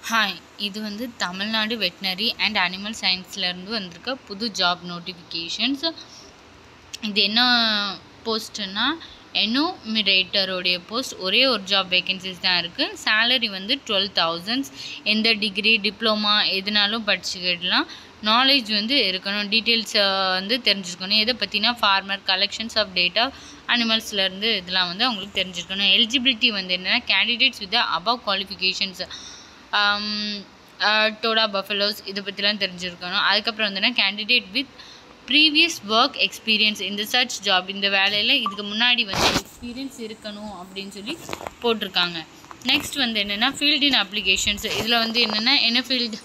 hi இது வந்து Tamil Nadu veterinary and animal சயின்ஸ்லேருந்து வந்திருக்க புது ஜாப் நோட்டிஃபிகேஷன்ஸ் இது என்ன போஸ்ட்டுன்னா எனுமிரேட்டருடைய போஸ்ட் ஒரே ஒரு ஜாப் வேகன்சிஸ் தான் இருக்குது சேலரி வந்து டுவெல் தௌசண்ட்ஸ் எந்த டிகிரி டிப்ளமா எதுனாலும் படிச்சுக்கிடலாம் நாலேஜ் வந்து இருக்கணும் டீட்டெயில்ஸ் வந்து தெரிஞ்சிருக்கணும் எதை பற்றினா ஃபார்மர் கலெக்ஷன்ஸ் ஆஃப் டேட்டா அனிமல்ஸ்லேருந்து இதெல்லாம் வந்து அவங்களுக்கு தெரிஞ்சிருக்கணும் எலிஜிபிலிட்டி வந்து என்னென்னா கேண்டிடேட்ஸ் வித் அபவ் குவாலிஃபிகேஷன்ஸ் டோடா பஃபலோஸ் இதை பற்றிலாம் தெரிஞ்சிருக்கணும் அதுக்கப்புறம் வந்துன்னா candidate with previous work experience இந்த சர்ச் ஜாப் இந்த வேலையில் இதுக்கு முன்னாடி வந்து எக்ஸ்பீரியன்ஸ் இருக்கணும் அப்படின்னு சொல்லி போட்டிருக்காங்க நெக்ஸ்ட் வந்து என்னென்னா ஃபீல்ட் இன் அப்ளிகேஷன்ஸ் இதில் வந்து என்னென்னா என்ன ஃபீல்டு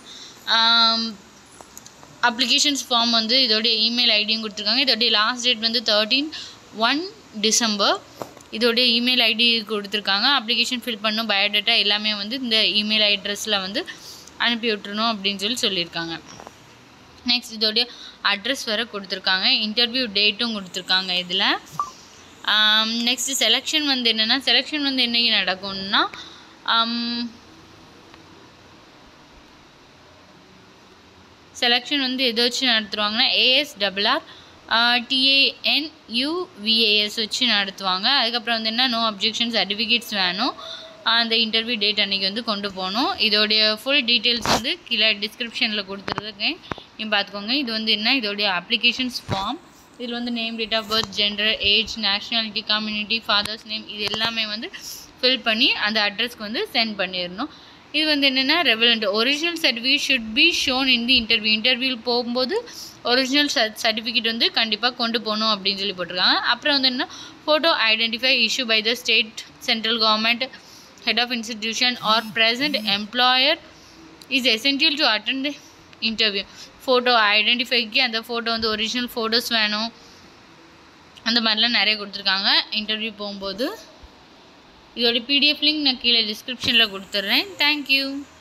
அப்ளிகேஷன்ஸ் ஃபார்ம் வந்து இதோடைய இமெயில் ஐடியும் கொடுத்துருக்காங்க இதோடைய லாஸ்ட் டேட் வந்து தேர்ட்டீன் ஒன் டிசம்பர் இதோடைய இமெயில் ஐடி கொடுத்துருக்காங்க அப்ளிகேஷன் ஃபில் பண்ணணும் பயோடேட்டா எல்லாமே வந்து இந்த இமெயில் அட்ரஸில் வந்து அனுப்பி விட்டுறணும் அப்படின்னு சொல்லி சொல்லியிருக்காங்க நெக்ஸ்ட் இதோடைய அட்ரஸ் வேறு கொடுத்துருக்காங்க இன்டர்வியூ டேட்டும் கொடுத்துருக்காங்க இதில் நெக்ஸ்ட்டு செலெக்ஷன் வந்து என்னென்னா செலெக்ஷன் வந்து என்னைக்கு நடக்கும்னா செலெக்ஷன் வந்து எதை வச்சு நடத்துருவாங்கன்னா ஏஎஸ் டபுள்ஆர் டிஏஎன் யூவிஏஎஸ் வச்சு நடத்துவாங்க அதுக்கப்புறம் வந்து என்ன நோ அப்ஜெக்ஷன் சர்டிஃபிகேட்ஸ் வேணும் அந்த இன்டர்வியூ டேட் அன்றைக்கி வந்து கொண்டு போகணும் இதோடைய ஃபுல் டீட்டெயில்ஸ் வந்து கீழே டிஸ்கிரிப்ஷனில் கொடுத்துருக்கேன் நீங்கள் பார்த்துக்கோங்க இது வந்து என்ன இதோடைய அப்ளிகேஷன்ஸ் ஃபார்ம் இதில் வந்து name date of birth gender age nationality community father's name இது எல்லாமே வந்து ஃபில் பண்ணி அந்த அட்ரஸ்க்கு வந்து சென்ட் பண்ணிடணும் இது வந்து என்னென்னா relevant original certificate should be shown in the interview interview போகும்போது ஒரிஜினல் சர்டிஃபிகேட் வந்து கண்டிப்பாக கொண்டு போகணும் அப்படின்னு சொல்லி போட்டிருக்காங்க அப்புறம் வந்து என்ன photo identify issue by the state central government head of institution or present employer is essential to attend the interview photo ஐடென்டிஃபைக்கு அந்த ஃபோட்டோ வந்து ஒரிஜினல் ஃபோட்டோஸ் வேணும் அந்த மாதிரிலாம் நிறைய கொடுத்துருக்காங்க இன்டர்வியூ போகும்போது இதோட பிடிஎஃப் லிங்க் நான் கீழே டிஸ்கிரிப்ஷனில் கொடுத்துட்றேன் தேங்க்யூ